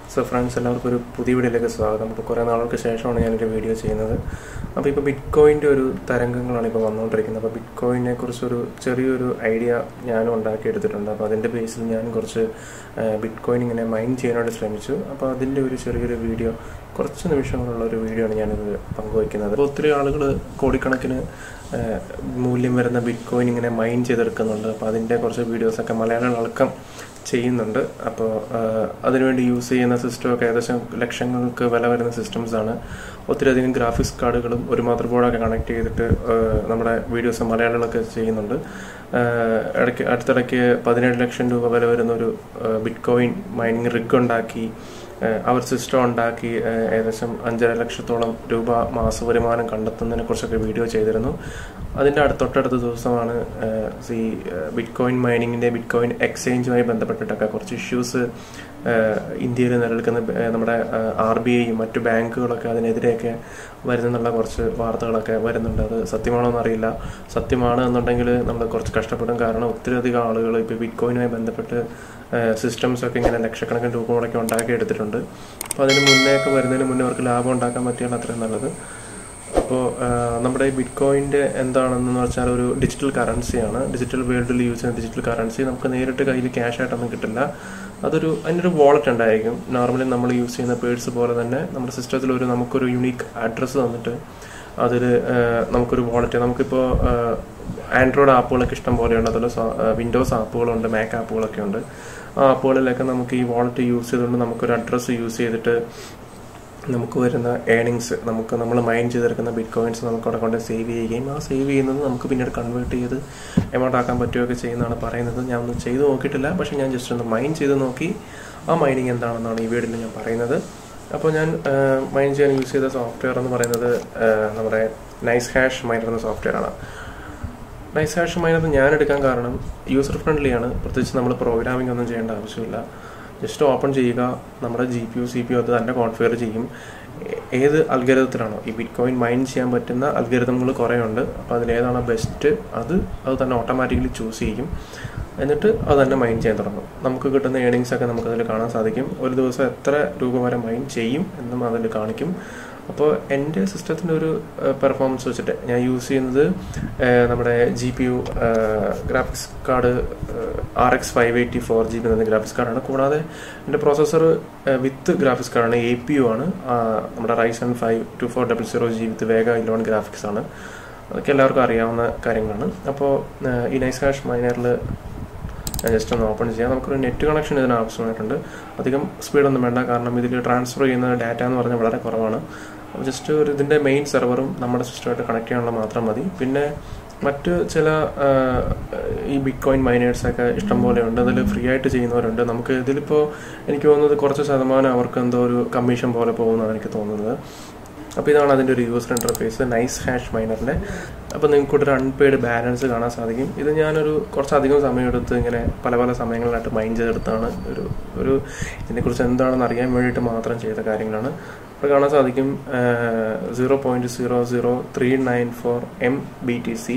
so friends എല്ലാവർക്കും ഒരു പുതിയ വീഡിയോയിലേക്ക് സ്വാഗതം ഇപ്പോൾ കുറേ നാളുകൾക്ക് ശേഷമാണ് ഞാനൊരു വീഡിയോ ചെയ്യുന്നത് അപ്പോൾ ഇപ്പോൾ ബിറ്റ് കോയിൻ്റെ ഒരു തരംഗങ്ങളാണ് ഇപ്പോൾ വന്നുകൊണ്ടിരിക്കുന്നത് അപ്പോൾ ബിറ്റ് കോയിനെ കുറിച്ചൊരു ചെറിയൊരു ഐഡിയ ഞാനും ഉണ്ടാക്കിയെടുത്തിട്ടുണ്ട് അപ്പോൾ അതിൻ്റെ ബേസിൽ ഞാൻ കുറച്ച് ബിറ്റ് കോയിൻ ഇങ്ങനെ മൈൻഡ് ചെയ്യാനായിട്ട് ശ്രമിച്ചു അപ്പോൾ അതിൻ്റെ ഒരു ചെറിയൊരു വീഡിയോ കുറച്ച് നിമിഷങ്ങളുള്ള ഒരു വീഡിയോ ആണ് ഞാനിത് പങ്കുവയ്ക്കുന്നത് അപ്പോൾ ഒത്തിരി ആളുകൾ കോടിക്കണക്കിന് മൂല്യം വരുന്ന ബിറ്റ് കോയിൻ ഇങ്ങനെ മൈൻഡ് ചെയ്തെടുക്കുന്നുണ്ട് അപ്പോൾ അതിൻ്റെ കുറച്ച് വീഡിയോസൊക്കെ മലയാളികളടക്കം ചെയ്യുന്നുണ്ട് അപ്പോൾ അതിനുവേണ്ടി യൂസ് ചെയ്യുന്ന സിസ്റ്റമൊക്കെ ഏകദേശം ലക്ഷങ്ങൾക്ക് വില വരുന്ന സിസ്റ്റംസ് ആണ് ഒത്തിരി അധികം ഗ്രാഫിക്സ് കാർഡുകളും ഒരു മദർ ബോർഡൊക്കെ കണക്ട് ചെയ്തിട്ട് നമ്മുടെ വീഡിയോസ് മലയാളികളൊക്കെ ചെയ്യുന്നുണ്ട് ഇടയ്ക്ക് അടുത്തിടയ്ക്ക് പതിനേഴ് ലക്ഷം രൂപ വില വരുന്ന ഒരു ബിറ്റ് കോയിൻ മൈനിങ് റിഗ് ഉണ്ടാക്കി അവർ സിസ്റ്റം ഉണ്ടാക്കി ഏകദേശം അഞ്ചര ലക്ഷത്തോളം രൂപ മാസ വരുമാനം കണ്ടെത്തുന്നതിനെ കുറിച്ചൊക്കെ വീഡിയോ ചെയ്തിരുന്നു അതിൻ്റെ അടുത്ത തൊട്ടടുത്ത ദിവസമാണ് ഈ ബിറ്റ് കോയിൻ മൈനിങ്ങിൻ്റെ ബിറ്റ് കോയിൻ എക്സ്ചേഞ്ചുമായി ബന്ധപ്പെട്ടിട്ടൊക്കെ കുറച്ച് ഇഷ്യൂസ് ഇന്ത്യയിൽ നിലനിൽക്കുന്ന നമ്മുടെ ആർ ബി ഐയും മറ്റു ബാങ്കുകളൊക്കെ അതിനെതിരെയൊക്കെ വരുന്നെന്നുള്ള കുറച്ച് വാർത്തകളൊക്കെ വരുന്നുണ്ട് അത് സത്യമാണോ എന്നറിയില്ല സത്യമാണ് എന്നുണ്ടെങ്കിൽ നമ്മൾ കുറച്ച് കഷ്ടപ്പെടും കാരണം ഒത്തിരി അധികം ആളുകൾ ഇപ്പോൾ ബിറ്റ് കോയിനുമായി ബന്ധപ്പെട്ട് സിസ്റ്റംസ് ഒക്കെ ഇങ്ങനെ ലക്ഷക്കണക്കിന് രൂപ മുടക്കി ഉണ്ടാക്കി എടുത്തിട്ടുണ്ട് അപ്പോൾ അതിന് മുന്നേ ഒക്കെ വരുന്നതിന് മുന്നേ അവർക്ക് ലാഭം ഉണ്ടാക്കാൻ പറ്റിയാൽ അത്രയും നല്ലത് അപ്പോൾ നമ്മുടെ ഈ ബിറ്റ് കോയിൻ്റെ എന്താണെന്ന് വെച്ചാൽ ഒരു ഡിജിറ്റൽ കറൻസിയാണ് ഡിജിറ്റൽ വേൾഡിൽ യൂസ് ചെയ്യുന്ന ഡിജിറ്റൽ കറൻസി നമുക്ക് നേരിട്ട് കയ്യിൽ ക്യാഷ് ആയിട്ടൊന്നും കിട്ടില്ല അതൊരു അതിനൊരു വാളറ്റ് ഉണ്ടായിരിക്കും നോർമലി നമ്മൾ യൂസ് ചെയ്യുന്ന പേഴ്സ് പോലെ തന്നെ നമ്മുടെ സിസ്റ്റത്തിൽ ഒരു നമുക്കൊരു യുണീക്ക് അഡ്രസ്സ് തന്നിട്ട് അതിൽ നമുക്കൊരു വാളറ്റ് നമുക്കിപ്പോൾ ആൻഡ്രോയിഡ് ആപ്പുകളൊക്കെ ഇഷ്ടം പോലെയുണ്ട് അതുപോലെ വിൻഡോസ് ആപ്പുകളുണ്ട് മാക് ആപ്പുകളൊക്കെ ഉണ്ട് ആ ആപ്പുകളിലൊക്കെ നമുക്ക് ഈ വാളറ്റ് യൂസ് ചെയ്തുകൊണ്ട് നമുക്കൊരു അഡ്രസ്സ് യൂസ് ചെയ്തിട്ട് നമുക്ക് വരുന്ന ഏണിങ്സ് നമുക്ക് നമ്മൾ മൈൻഡ് ചെയ്തെടുക്കുന്ന ബിറ്റ് കോയിൻസ് നമുക്ക് അവിടെ കൊണ്ട് സേവ് ചെയ്യുകയും ആ സേവ് ചെയ്യുന്നത് നമുക്ക് പിന്നീട് കൺവേർട്ട് ചെയ്ത് എമൗണ്ട് ആക്കാൻ പറ്റുകയൊക്കെ ചെയ്യുന്നതാണ് പറയുന്നത് ഞാൻ ഒന്നും ചെയ്ത് നോക്കിയിട്ടില്ല പക്ഷേ ഞാൻ ജസ്റ്റ് ഒന്ന് മൈൻഡ് ചെയ്ത് നോക്കി ആ മൈനിങ് എന്താണെന്നാണ് ഈ വീഡിയോയിൽ ഞാൻ പറയുന്നത് അപ്പോൾ ഞാൻ മൈൻഡ് ചെയ്യാൻ യൂസ് ചെയ്ത സോഫ്റ്റ്വെയർ എന്ന് പറയുന്നത് നമ്മുടെ നൈസ് ഹാഷ് മൈനർ എന്ന സോഫ്റ്റ്വെയർ ആണ് നൈസ് ഹാഷ് മൈനർ ഞാൻ എടുക്കാൻ കാരണം യൂസർ ഫ്രണ്ട്ലി ആണ് പ്രത്യേകിച്ച് നമ്മൾ പ്രോഗ്രാമിംഗ് ഒന്നും ചെയ്യേണ്ട ആവശ്യമില്ല ജസ്റ്റ് ഓപ്പൺ ചെയ്യുക നമ്മുടെ G P U C P U അത് തന്നെ കോൺഫിഗർ ചെയ്യും ഏത് അൽഗരിതത്തിലാണോ ഈ ബിറ്റ് കോയിൻ മൈൻഡ് ചെയ്യാൻ പറ്റുന്ന അൽഗരിതങ്ങൾ കുറേ ഉണ്ട് അപ്പോൾ അതിലേതാണോ ബെസ്റ്റ് അത് അത് തന്നെ ഓട്ടോമാറ്റിക്കലി ചൂസ് ചെയ്യും എന്നിട്ട് അത് തന്നെ മൈൻഡ് ചെയ്യാൻ തുടങ്ങും നമുക്ക് കിട്ടുന്ന ഏണിങ്സ് ഒക്കെ നമുക്കതിൽ കാണാൻ സാധിക്കും ഒരു ദിവസം എത്ര രൂപ വരെ മൈൻഡ് ചെയ്യും എന്നും അതിൽ കാണിക്കും അപ്പോൾ എൻ്റെ സിസ്റ്റത്തിൻ്റെ ഒരു പെർഫോമൻസ് വെച്ചിട്ട് ഞാൻ യൂസ് ചെയ്യുന്നത് നമ്മുടെ G P U graphics card R X five eighty four G B എന്ന ഗ്രാഫിക്സ് കാർഡാണ് കൂടാതെ എൻ്റെ പ്രോസസ്സർ വിത്ത് ഗ്രാഫിക്സ് കാർഡാണ് എ പി യു ആണ് നമ്മുടെ Ryzen five two four double zero G with Vega eleven graphics ആണ് അതൊക്കെ എല്ലാവർക്കും അറിയാവുന്ന കാര്യങ്ങളാണ് അപ്പോൾ ഈ നൈസ് ഹാഷ് മൈനറിൽ ജസ്റ്റ് ഒന്ന് ഓപ്പൺ ചെയ്യാം നമുക്കൊരു നെറ്റ് കണക്ഷൻ ഇതിന് ആവശ്യമായിട്ടുണ്ട് അധികം സ്പീഡൊന്നും വേണ്ട കാരണം ഇതിൽ ട്രാൻസ്ഫർ ചെയ്യുന്ന ഡാറ്റ എന്ന് പറഞ്ഞാൽ വളരെ കുറവാണ് ജസ്റ്റ് ഒരു ഇതിൻ്റെ മെയിൻ സെർവറും നമ്മുടെ സിസ്റ്റമായിട്ട് കണക്ട് ചെയ്യാനുള്ള മാത്രം മതി പിന്നെ മറ്റ് ചില ഈ ബിറ്റ് കോയിൻ മൈനേഴ്സൊക്കെ ഇഷ്ടംപോലെ ഉണ്ട് അതിൽ ഫ്രീ ആയിട്ട് ചെയ്യുന്നവരുണ്ട് നമുക്ക് ഇതിലിപ്പോൾ എനിക്ക് തോന്നുന്നത് കുറച്ച് ശതമാനം അവർക്ക് എന്തോ ഒരു കമ്മീഷൻ പോലെ പോകുന്നതാണ് എനിക്ക് തോന്നുന്നത് അപ്പോൾ ഇതാണ് അതിൻ്റെ ഒരു യൂസർ ഇൻ്റർഫേസ് നൈസ് ഹാഷ് മൈനറിൻ്റെ അപ്പോൾ നിങ്ങൾക്ക് ഒരു അൺപെയ്ഡ് ബാലൻസ് കാണാൻ സാധിക്കും ഇത് ഞാനൊരു കുറച്ചധികം സമയമെടുത്ത് ഇങ്ങനെ പല പല സമയങ്ങളിലായിട്ട് മൈൻഡ് ചെയ്തെടുത്താണ് ഒരു ഒരു ഇതിനെക്കുറിച്ച് എന്താണെന്ന് അറിയാൻ വേണ്ടിയിട്ട് മാത്രം ചെയ്ത കാര്യങ്ങളാണ് അപ്പോൾ കാണാൻ സാധിക്കും zero point zero zero three nine four M B T C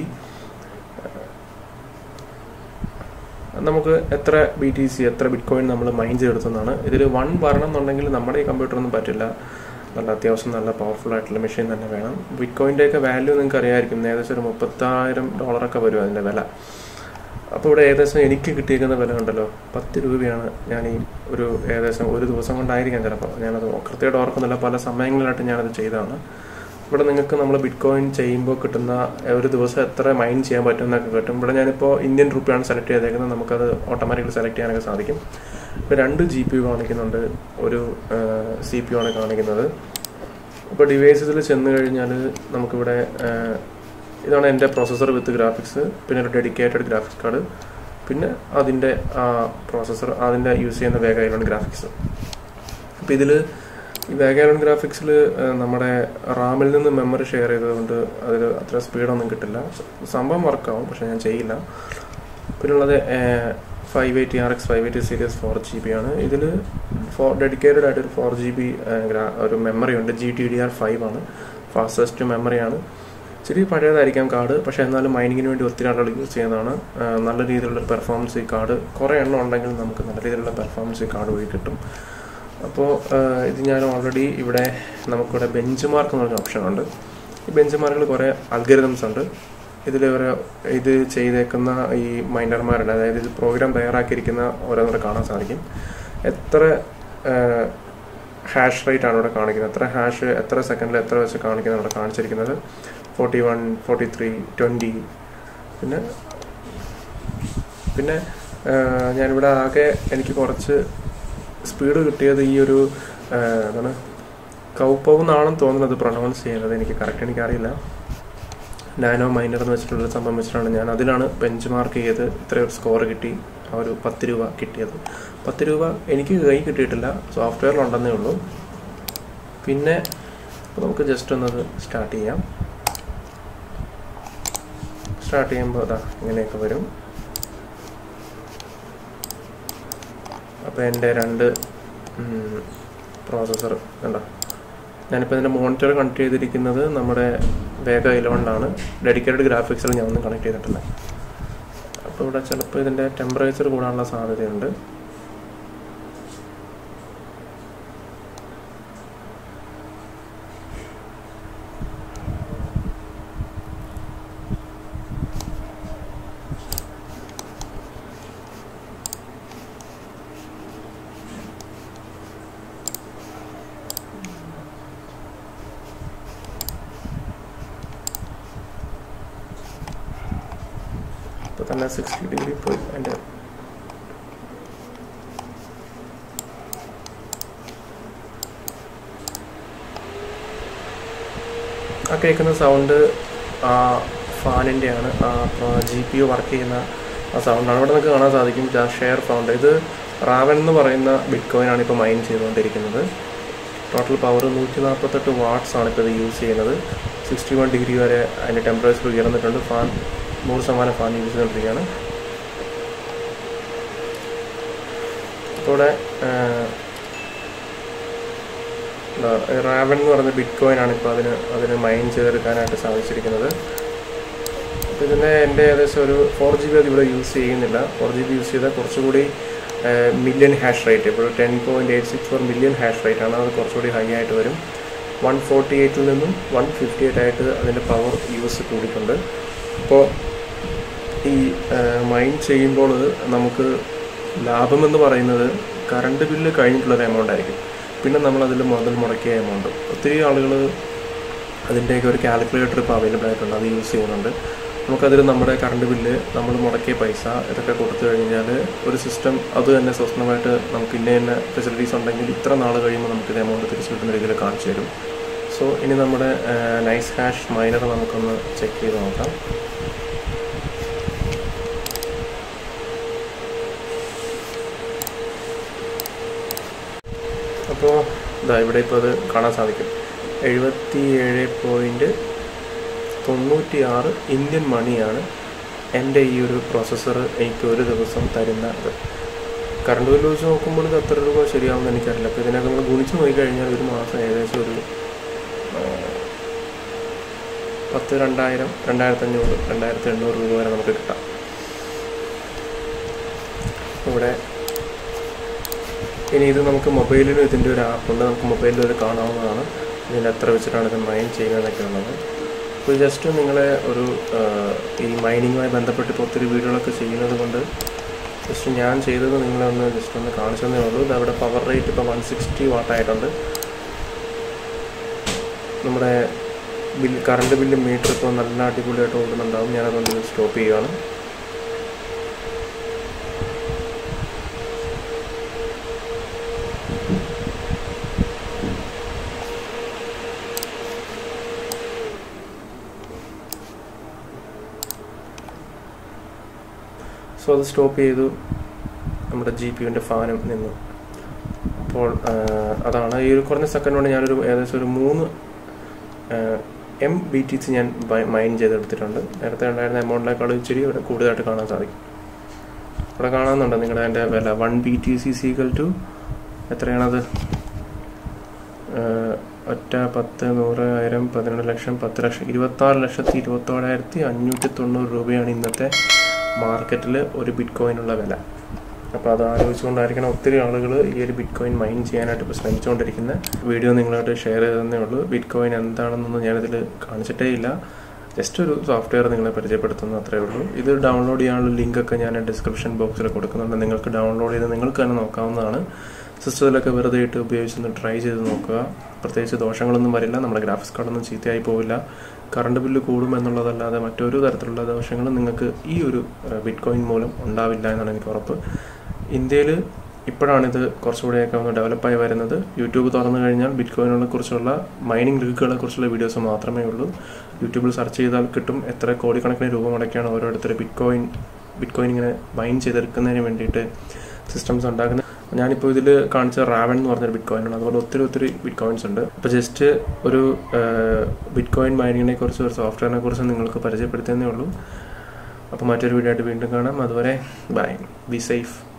നമുക്ക് എത്ര ബി ടി സി എത്ര ബിറ്റ് കോയിൻ നമ്മൾ മൈൻഡ് ചെയ്തെടുത്തതാണ് ഇതിൽ വൺ വരണം എന്നുണ്ടെങ്കിൽ നമ്മുടെ ഈ കമ്പ്യൂട്ടറൊന്നും പറ്റില്ല നല്ല അത്യാവശ്യം നല്ല പവർഫുൾ ആയിട്ടുള്ള മെഷീൻ തന്നെ വേണം ബിറ്റ് കോയിൻ്റെ ഒക്കെ വാല്യൂ നിങ്ങൾക്ക് അറിയാമായിരിക്കും ഏകദേശം ഒരു മുപ്പത്തായിരം ഡോളറൊക്കെ വരും അതിൻ്റെ വില അപ്പോൾ ഇവിടെ ഏകദേശം എനിക്ക് കിട്ടിയിരിക്കുന്ന വില ഉണ്ടല്ലോ പത്ത് രൂപയാണ് ഞാൻ ഈ ഒരു ഏകദേശം ഒരു ദിവസം കൊണ്ടായിരിക്കാം ചിലപ്പോൾ ഞാനത് കൃത്യമായിട്ട് ഓർക്കുന്നില്ല പല സമയങ്ങളിലായിട്ട് ഞാനത് ചെയ്തതാണ് ഇവിടെ നിങ്ങൾക്ക് നമ്മൾ ബിറ്റ് കോയിൻ ചെയ്യുമ്പോൾ കിട്ടുന്ന ഒരു ദിവസം എത്ര മൈൻഡ് ചെയ്യാൻ പറ്റും എന്നൊക്കെ കിട്ടും ഇവിടെ ഞാനിപ്പോൾ ഇന്ത്യൻ റുപ്പിയാണ് സെലക്ട് ചെയ്തേക്കുന്നത് നമുക്കത് ഓട്ടോമാറ്റിക്കലി സെലക്ട് ചെയ്യാനൊക്കെ സാധിക്കും ഇപ്പോൾ രണ്ട് ജി പി യു കാണിക്കുന്നുണ്ട് ഒരു സി പി യു ആണ് കാണിക്കുന്നത് ഇപ്പോൾ ഡിവൈസസിൽ ചെന്ന് കഴിഞ്ഞാൽ നമുക്കിവിടെ ഇതാണ് എൻ്റെ പ്രോസസ്സർ വിത്ത് ഗ്രാഫിക്സ് പിന്നെ ഒരു ഡെഡിക്കേറ്റഡ് ഗ്രാഫിക്സ് കാർഡ് പിന്നെ അതിൻ്റെ പ്രോസസ്സർ അതിൻ്റെ യൂസ് ചെയ്യുന്ന വേഗയിലാണ് ഗ്രാഫിക്സ് അപ്പോൾ ഇതിൽ ഈ വേഗാലോൺ ഗ്രാഫിക്സിൽ നമ്മുടെ റാമിൽ നിന്ന് മെമ്മറി ഷെയർ ചെയ്തതുകൊണ്ട് അതിൽ അത്ര സ്പീഡൊന്നും കിട്ടില്ല സംഭവം വർക്കാവും പക്ഷെ ഞാൻ ചെയ്യില്ല പിന്നുള്ളത് five eighty R X five eighty series four G B ആണ് ഇതിൽ ഫോർ ഡെഡിക്കേറ്റഡ് ആയിട്ട് ഒരു ഫോർ ജി ബി ഒരു മെമ്മറി ഉണ്ട് G D D R five ആണ് ഫാസ്റ്റസ്റ്റ് മെമ്മറിയാണ് ഇച്ചിരി പഴയതായിരിക്കാം കാർഡ് പക്ഷേ എന്നാലും മൈനിങ്ങിന് വേണ്ടി ഒത്തിരി ആളുകൾ യൂസ് ചെയ്യുന്നതാണ് നല്ല രീതിയിലുള്ള പെർഫോമൻസ് ഈ കാർഡ് കുറേ എണ്ണം ഉണ്ടെങ്കിൽ നമുക്ക് നല്ല രീതിയിലുള്ള പെർഫോമൻസ് ഈ കാർഡ് വഴി കിട്ടും അപ്പോൾ ഇത് ഞാൻ ഓൾറെഡി ഇവിടെ നമുക്കിവിടെ ബെഞ്ച് മാർക്ക് എന്ന് പറഞ്ഞ ഓപ്ഷൻ ഉണ്ട് ഈ ബെഞ്ച് മാർക്കിൽ കുറേ അൽഗരിതംസ് ഉണ്ട് ഇതിൽ ഒരു ഇത് ചെയ്തേക്കുന്ന ഈ മൈൻഡർമാരുടെ അതായത് ഇത് പ്രോഗ്രാം തയ്യാറാക്കിയിരിക്കുന്ന ഓരോന്നൂടെ കാണാൻ സാധിക്കും എത്ര ഹാഷ് റേറ്റ് ആണ് ഇവിടെ കാണിക്കുന്നത് എത്ര ഹാഷ് എത്ര സെക്കൻഡിൽ എത്ര വെച്ച് കാണിക്കുന്നത് ഇവിടെ കാണിച്ചിരിക്കുന്നത് forty one forty three twenty പിന്നെ പിന്നെ ഞാനിവിടെ ആകെ എനിക്ക് കുറച്ച് സ്പീഡ് കിട്ടിയത് ഈ ഒരു എന്താണ് കൗപ്പവ് എന്നാണെന്ന് തോന്നുന്നത് പ്രൊണൗൺസ് ചെയ്യുന്നത് എനിക്ക് കറക്റ്റ് എനിക്കറിയില്ല നാനോ മൈനർ എന്ന് വെച്ചിട്ടുള്ള സംഭവം വെച്ചിട്ടാണ് ഞാൻ അതിലാണ് ബെഞ്ച് മാർക്ക് ചെയ്ത് ഇത്രയും സ്കോർ കിട്ടി ആ ഒരു പത്ത് രൂപ കിട്ടിയത് പത്ത് രൂപ എനിക്ക് കൈ കിട്ടിയിട്ടില്ല സോഫ്റ്റ്വെയറിലുണ്ടെന്നേ ഉള്ളൂ പിന്നെ നമുക്ക് ജസ്റ്റ് ഒന്നത് സ്റ്റാർട്ട് ചെയ്യാം സ്റ്റാർട്ട് ചെയ്യുമ്പോൾ അതാ ഇങ്ങനെയൊക്കെ വരും അപ്പോൾ എൻ്റെ രണ്ട് പ്രോസസ്സർ കണ്ടോ ഞാനിപ്പോൾ ഇതിൻ്റെ മോണിറ്റർ കണക്ട് ചെയ്തിരിക്കുന്നത് നമ്മുടെ വേഗ ഇലവണ്ടാണ് ഡെഡിക്കേറ്റഡ് ഗ്രാഫിക്സിൽ ഞാൻ ഒന്നും കണക്ട് ചെയ്തിട്ടില്ല അപ്പോൾ ഇവിടെ ചിലപ്പോൾ ഇതിൻ്റെ ടെമ്പറേച്ചർ കൂടാനുള്ള സാധ്യതയുണ്ട് ഇപ്പോൾ തന്നെ സിക്സ്റ്റി ഡിഗ്രി പോയി എൻ്റെ ആ കേൾക്കുന്ന സൗണ്ട് ആ ഫാനിൻ്റെയാണ് ആ ജി പി യു വർക്ക് ചെയ്യുന്ന ആ സൗണ്ടാണ് ഇവിടെ നമുക്ക് കാണാൻ സാധിക്കും ഷെയർ ഫൗണ്ട് ഇത് റാവൻ എന്ന് പറയുന്ന ബിറ്റ് കോയിനാണ് ഇപ്പോൾ മൈൻ ചെയ്തുകൊണ്ടിരിക്കുന്നത് ടോട്ടൽ പവർ നൂറ്റി നാൽപ്പത്തെട്ട് വാട്ട്സ് ആണ് ഇപ്പോൾ ഇത് യൂസ് ചെയ്യുന്നത് സിക്സ്റ്റി വൺ ഡിഗ്രി വരെ അതിൻ്റെ ടെമ്പറേച്ചർ ഉയർന്നിട്ടുണ്ട് ഫാൻ നൂറ് ശതമാനം ഫാൻ യൂസ് ചെയ്തുകൊണ്ടിരിക്കുകയാണ് അപ്പോൾ ഇവിടെ റാവൻ എന്ന് പറയുന്ന ബിറ്റ് കോയിൻ ആണ് ഇപ്പോൾ അതിന് അതിന് മൈൻ ചെയ്തെടുക്കാനായിട്ട് സാധിച്ചിരിക്കുന്നത് അപ്പോൾ ഇതിൻ്റെ എൻ്റെ ഏകദേശം ഒരു ഫോർ ജി ബി അത് ഇവിടെ യൂസ് ചെയ്യുന്നില്ല ഫോർ ജി ബി യൂസ് ചെയ്താൽ കുറച്ചുകൂടി മില്യൺ ഹാഷ് റേറ്റ് ഇപ്പോൾ ten point eight six four million hash rate ആണ് അത് കുറച്ചുകൂടി ഹൈ ആയിട്ട് വരും വൺ ഫോർട്ടി എയ്റ്റിൽ നിന്നും വൺ ഫിഫ്റ്റി എയ്റ്റ് ആയിട്ട് അതിൻ്റെ പവർ യൂസ് കൂടിയിട്ടുണ്ട് അപ്പോൾ ഈ മൈൻ ചെയ്യുമ്പോൾ നമുക്ക് ലാഭമെന്ന് പറയുന്നത് കറണ്ട് ബില്ല് കഴിഞ്ഞിട്ടുള്ളൊരു എമൗണ്ട് ആയിരിക്കും പിന്നെ നമ്മൾ അതിൽ മുതൽ മുടക്കിയ എമൗണ്ട് ഒത്തിരി ആളുകൾ അതിൻ്റെയൊക്കെ ഒരു കാൽക്കുലേറ്റർ ഇപ്പോൾ അവൈലബിൾ ആയിട്ടുണ്ട് അത് യൂസ് ചെയ്യുന്നുണ്ട് നമുക്കതിൽ നമ്മുടെ കറണ്ട് ബില്ല് നമ്മൾ മുടക്കിയ പൈസ ഇതൊക്കെ കൊടുത്തു കഴിഞ്ഞാൽ ഒരു സിസ്റ്റം അത് തന്നെ സ്വസ്ഥമായിട്ട് നമുക്ക് ഇന്ന ഇന്ന ഫെസിലിറ്റീസ് ഉണ്ടെങ്കിൽ ഇത്ര നാൾ കഴിയുമ്പോൾ നമുക്കിത് എമൗണ്ട് തിരിച്ചു കിട്ടുന്ന രീതിയിൽ കാണിച്ചു തരും സോ ഇനി നമ്മുടെ നൈസ് ഹാഷ് മൈനർ നമുക്കൊന്ന് ചെക്ക് ചെയ്ത് നോക്കാം അപ്പോൾ ഇതാ ഇവിടെ ഇപ്പോൾ അത് കാണാൻ സാധിക്കും എഴുപത്തി ഏഴ് പോയിൻറ്റ് തൊണ്ണൂറ്റി ആറ് ഇന്ത്യൻ മണിയാണ് എൻ്റെ ഈ ഒരു പ്രോസസ്സർ എനിക്ക് ഒരു ദിവസം തരുന്നത് കറണ്ട് ബില്ല് വെച്ച് നോക്കുമ്പോൾ ഇത് എത്ര രൂപ ശരിയാവുമെന്ന് എനിക്കറിയില്ല അപ്പോൾ ഇതിനൊക്കെ നമ്മൾ ഗുണിച്ച് നോക്കിക്കഴിഞ്ഞാൽ ഒരു മാസം ഏകദേശം ഒരു പത്ത് രണ്ടായിരം രണ്ടായിരത്തി അഞ്ഞൂറ് രണ്ടായിരത്തി എണ്ണൂറ് രൂപ വരെ നമുക്ക് കിട്ടാം ഇവിടെ ഇനി ഇത് നമുക്ക് മൊബൈലിലും ഇതിൻ്റെ ഒരു ആപ്പുണ്ട് നമുക്ക് മൊബൈലിൽ ഇത് കാണാവുന്നതാണ് ഇതിൽ എത്ര വെച്ചിട്ടാണ് ഇത് മൈൻ ചെയ്യുന്നതെന്നൊക്കെ ഉള്ളത് അപ്പോൾ ജസ്റ്റ് നിങ്ങളെ ഒരു ഈ മൈനിങ്ങുമായി ബന്ധപ്പെട്ട് ഇപ്പോൾ ഒത്തിരി വീഡിയോകളൊക്കെ ചെയ്യുന്നത് കൊണ്ട് ജസ്റ്റ് ഞാൻ ചെയ്തത് നിങ്ങളെ ഒന്ന് ജസ്റ്റ് ഒന്ന് കാണിച്ചതേ ഉള്ളൂ ഇത് അവിടെ പവർ റേറ്റ് ഇപ്പോൾ വൺ സിക്സ്റ്റി വാട്ടായിട്ടുണ്ട് നമ്മുടെ ബിൽ കറണ്ട് ബില്ല് മീറ്റർ ഇപ്പോൾ നല്ല അടിപൊളിയായിട്ട് ഓടുന്നുണ്ടാവും ഞാനതുകൊണ്ട് സ്റ്റോപ്പ് ചെയ്യുകയാണ് സോ അത് സ്റ്റോപ്പ് ചെയ്തു നമ്മുടെ ജി പി യുവിൻ്റെ ഫാനും നിന്നു അപ്പോൾ അതാണ് ഈ ഒരു കുറഞ്ഞ സെക്കൻഡ് കൊണ്ട് ഞാനൊരു ഏകദേശം ഒരു മൂന്ന് എം ബി ടി സി ഞാൻ മൈൻ ചെയ്തെടുത്തിട്ടുണ്ട് നേരത്തെ ഉണ്ടായിരുന്ന എമൗണ്ടിനേക്കാൾ ഇച്ചിരി ഇവിടെ കൂടുതലായിട്ട് കാണാൻ സാധിക്കും ഇവിടെ കാണാമെന്നുണ്ട് നിങ്ങളുടെ അതിൻ്റെ വില one B T C equal to എത്രയാണത് ഒറ്റ പത്ത് നൂറ് ആയിരം പതിനെട്ട് ലക്ഷം പത്ത് ലക്ഷം ഇരുപത്താറ് ലക്ഷത്തി ഇരുപത്തോഴായിരത്തി അഞ്ഞൂറ്റി തൊണ്ണൂറ് രൂപയാണ് ഇന്നത്തെ മാർക്കറ്റിൽ ഒരു ബിറ്റ് കോയിനുള്ള വില അപ്പോൾ അത് ആലോചിച്ചുകൊണ്ടായിരിക്കണം ഒത്തിരി ആളുകൾ ഈ ഒരു ബിറ്റ് കോയിൻ മൈൻ ചെയ്യാനായിട്ട് ഇപ്പോൾ ശ്രമിച്ചുകൊണ്ടിരിക്കുന്നത് വീഡിയോ നിങ്ങളായിട്ട് ഷെയർ ചെയ്തതേ ഉള്ളൂ ബിറ്റ് കോയിൻ എന്താണെന്നൊന്നും ഞാനിതിൽ കാണിച്ചിട്ടേ ഇല്ല ജസ്റ്റ് ഒരു സോഫ്റ്റ്വെയർ നിങ്ങളെ പരിചയപ്പെടുത്തുന്നു അത്രേ ഉള്ളൂ ഇത് ഡൗൺലോഡ് ചെയ്യാനുള്ള ലിങ്ക് ഒക്കെ ഞാൻ ഡിസ്ക്രിപ്ഷൻ ബോക്സിൽ കൊടുക്കുന്നുണ്ട് നിങ്ങൾക്ക് ഡൗൺലോഡ് ചെയ്ത് നിങ്ങൾക്ക് തന്നെ നോക്കാവുന്നതാണ് സിസ്റ്റത്തിലൊക്കെ വെറുതെ ഇട്ട് ഉപയോഗിച്ചൊന്ന് ട്രൈ ചെയ്ത് നോക്കുക പ്രത്യേകിച്ച് ദോഷങ്ങളൊന്നും വരില്ല നമ്മുടെ ഗ്രാഫിക്സ് കാർഡൊന്നും ചീത്തയായി പോവില്ല കറണ്ട് ബില്ല് കൂടും എന്നുള്ളതല്ലാതെ മറ്റൊരു തരത്തിലുള്ള ദോഷങ്ങളും നിങ്ങൾക്ക് ഈ ഒരു ബിറ്റ് കോയിൻ മൂലം ഉണ്ടാവില്ല എന്നാണ് എനിക്ക് ഉറപ്പ് ഇന്ത്യയിൽ ഇപ്പോഴാണിത് കുറച്ചുകൂടെയൊക്കെ ഒന്ന് ഡെവലപ്പായി വരുന്നത് യൂട്യൂബ് തുറന്നു കഴിഞ്ഞാൽ ബിറ്റ് കോയിനുകളെ കുറിച്ചുള്ള മൈനിങ് ലിങ്കുകളെ കുറിച്ചുള്ള വീഡിയോസ് മാത്രമേ ഉള്ളൂ യൂട്യൂബിൽ സെർച്ച് ചെയ്താൽ കിട്ടും എത്ര കോടിക്കണക്കിന് രൂപ മുടക്കിയാണ് ഓരോരുത്തർ ബിറ്റ് കോയിൻ ബിറ്റ് കോയിൻ ഇങ്ങനെ മൈൻ ചെയ്തെടുക്കുന്നതിന് വേണ്ടിയിട്ട് സിസ്റ്റംസ് ഉണ്ടാക്കുന്നത് ഞാനിപ്പോൾ ഇതിൽ കാണിച്ച റാവൻ എന്ന് പറഞ്ഞൊരു ബിറ്റ് കോയിനാണ് അതുപോലെ ഒത്തിരി ഒത്തിരി ബിറ്റ് കോയിൻസ് ഉണ്ട് അപ്പോൾ ജസ്റ്റ് ഒരു ബിറ്റ് കോയിൻ മൈനിങ്ങിനെ കുറിച്ച് ഒരു സോഫ്റ്റ്വെയറിനെ കുറിച്ച് നിങ്ങൾക്ക് പരിചയപ്പെടുത്തുന്നേ ഉള്ളൂ അപ്പോൾ മറ്റൊരു വീഡിയോ ആയിട്ട് വീണ്ടും കാണാം അതുവരെ ബൈ ബി സേഫ്